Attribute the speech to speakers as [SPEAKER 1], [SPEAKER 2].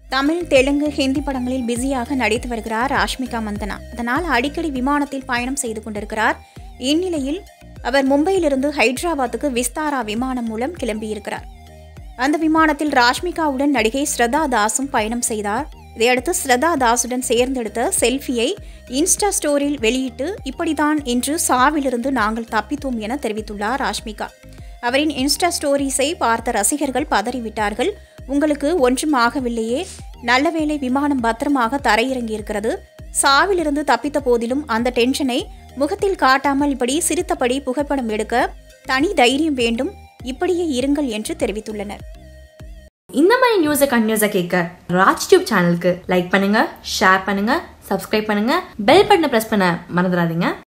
[SPEAKER 1] தமிழ் தெலுங்கு ஹிந்தி படங்களில் பிஸியாக நடித்து வருகிறார் ராஷ்மிகா மந்தனா அதனால் அடிக்கடி விமானத்தில் பயணம் செய்து கொண்டிருக்கிறார் இந்நிலையில் அவர் மும்பையிலிருந்து ஹைதராபாத்துக்கு விஸ்தாரா விமானம் மூலம் கிளம்பியிருக்கிறார் அந்த விமானத்தில் ராஷ்மிகாவுடன் நடிகை ஸ்ரதா தாஸும் பயணம் செய்தார் இதையடுத்து ஸ்ரதா தாஸுடன் சேர்ந்தெடுத்த செல்ஃபியை இன்ஸ்டா ஸ்டோரியில் வெளியிட்டு இப்படித்தான் இன்று சாவிலிருந்து நாங்கள் தப்பித்தோம் என தெரிவித்துள்ளார் ராஷ்மிகா அவரின் இன்ஸ்டா ஸ்டோரிஸை பார்த்த ரசிகர்கள் பதறிவிட்டார்கள் உங்களுக்கு ஒன்றும் ஆகவில்லையே நல்லவேளை விமானம் பத்திரமாக தரையிறங்கியிருக்கிறது சாவிலிருந்து தப்பித்த போதிலும் அந்த டென்ஷனை முகத்தில் காட்டாமல் இப்படி சிரித்தபடி புகைப்படம் எடுக்க தனி தைரியம் வேண்டும் இப்படியே இருங்கள் என்று தெரிவித்துள்ளனர்
[SPEAKER 2] இந்த மாதிரி நியூஸை கண்டினியூஸாக கேட்க ராஜ் டியூப் சேனலுக்கு லைக் பண்ணுங்க ஷேர் பண்ணுங்க சப்ஸ்கிரைப் பண்ணுங்க பெல் பட்டனை ப்ரெஸ் பண்ண மறந்துடாதீங்க